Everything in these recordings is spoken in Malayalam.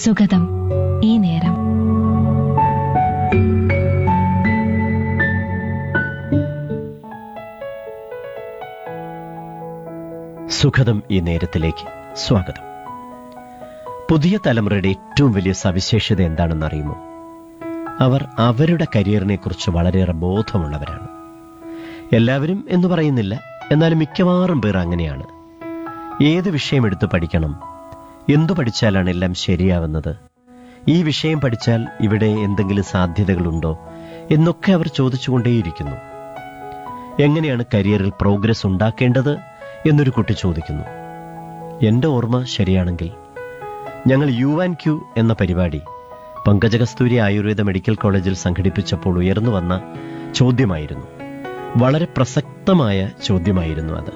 സുഗതം ഈ നേരം സുഖദം ഈ നേരത്തിലേക്ക് സ്വാഗതം പുതിയ തലമുറയുടെ ഏറ്റവും വലിയ സവിശേഷത എന്താണെന്ന് അറിയുമോ അവർ അവരുടെ കരിയറിനെ കുറിച്ച് വളരെയേറെ ബോധമുള്ളവരാണ് എല്ലാവരും എന്ന് പറയുന്നില്ല എന്നാലും മിക്കവാറും പേർ അങ്ങനെയാണ് ഏത് വിഷയം എടുത്ത് പഠിക്കണം എന്തു പഠിച്ചാലാണ് എല്ലാം ശരിയാവുന്നത് ഈ വിഷയം പഠിച്ചാൽ ഇവിടെ എന്തെങ്കിലും സാധ്യതകളുണ്ടോ എന്നൊക്കെ അവർ ചോദിച്ചുകൊണ്ടേയിരിക്കുന്നു എങ്ങനെയാണ് കരിയറിൽ പ്രോഗ്രസ് ഉണ്ടാക്കേണ്ടത് എന്നൊരു കുട്ടി ചോദിക്കുന്നു എന്റെ ഓർമ്മ ശരിയാണെങ്കിൽ ഞങ്ങൾ യു ആൻഡ് ക്യു എന്ന പരിപാടി പങ്കജകസ്തൂരി ആയുർവേദ മെഡിക്കൽ കോളേജിൽ സംഘടിപ്പിച്ചപ്പോൾ ഉയർന്നു വന്ന ചോദ്യമായിരുന്നു വളരെ പ്രസക്തമായ ചോദ്യമായിരുന്നു അത്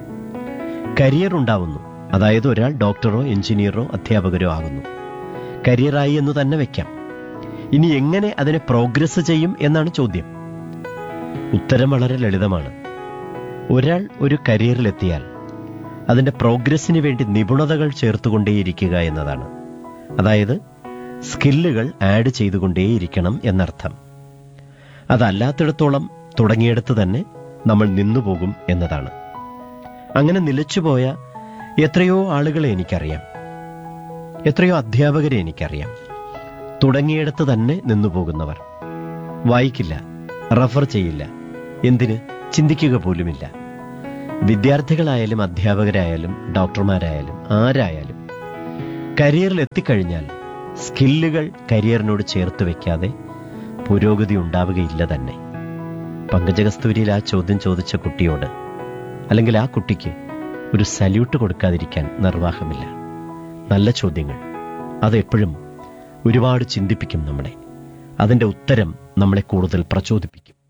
കരിയർ ഉണ്ടാവുന്നു അതായത് ഒരാൾ ഡോക്ടറോ എഞ്ചിനീയറോ അധ്യാപകരോ ആകുന്നു കരിയറായി എന്ന് തന്നെ വെക്കാം ഇനി എങ്ങനെ അതിനെ പ്രോഗ്രസ് ചെയ്യും എന്നാണ് ചോദ്യം ഉത്തരം വളരെ ലളിതമാണ് ഒരാൾ ഒരു കരിയറിലെത്തിയാൽ അതിന്റെ പ്രോഗ്രസ്സിന് വേണ്ടി നിപുണതകൾ ചേർത്തുകൊണ്ടേയിരിക്കുക എന്നതാണ് അതായത് സ്കില്ലുകൾ ആഡ് ചെയ്തുകൊണ്ടേയിരിക്കണം എന്നർത്ഥം അതല്ലാത്തിടത്തോളം തുടങ്ങിയെടുത്ത് തന്നെ നമ്മൾ നിന്നുപോകും എന്നതാണ് അങ്ങനെ നിലച്ചുപോയ എത്രയോ ആളുകളെ എനിക്കറിയാം എത്രയോ അധ്യാപകരെ എനിക്കറിയാം തുടങ്ങിയെടുത്ത് തന്നെ നിന്നുപോകുന്നവർ വായിക്കില്ല റഫർ ചെയ്യില്ല എന്തിന് ചിന്തിക്കുക പോലുമില്ല വിദ്യാർത്ഥികളായാലും അധ്യാപകരായാലും ഡോക്ടർമാരായാലും ആരായാലും കരിയറിൽ എത്തിക്കഴിഞ്ഞാൽ സ്കില്ലുകൾ കരിയറിനോട് ചേർത്ത് വെക്കാതെ പുരോഗതി ഉണ്ടാവുകയില്ല തന്നെ പങ്കജകസ്തൂരിയിൽ ആ ചോദ്യം ചോദിച്ച കുട്ടിയോട് അല്ലെങ്കിൽ ആ കുട്ടിക്ക് ഒരു സല്യൂട്ട് കൊടുക്കാതിരിക്കാൻ നിർവാഹമില്ല നല്ല ചോദ്യങ്ങൾ അതെപ്പോഴും ഒരുപാട് ചിന്തിപ്പിക്കും നമ്മളെ അതിന്റെ ഉത്തരം നമ്മളെ കൂടുതൽ പ്രചോദിപ്പിക്കും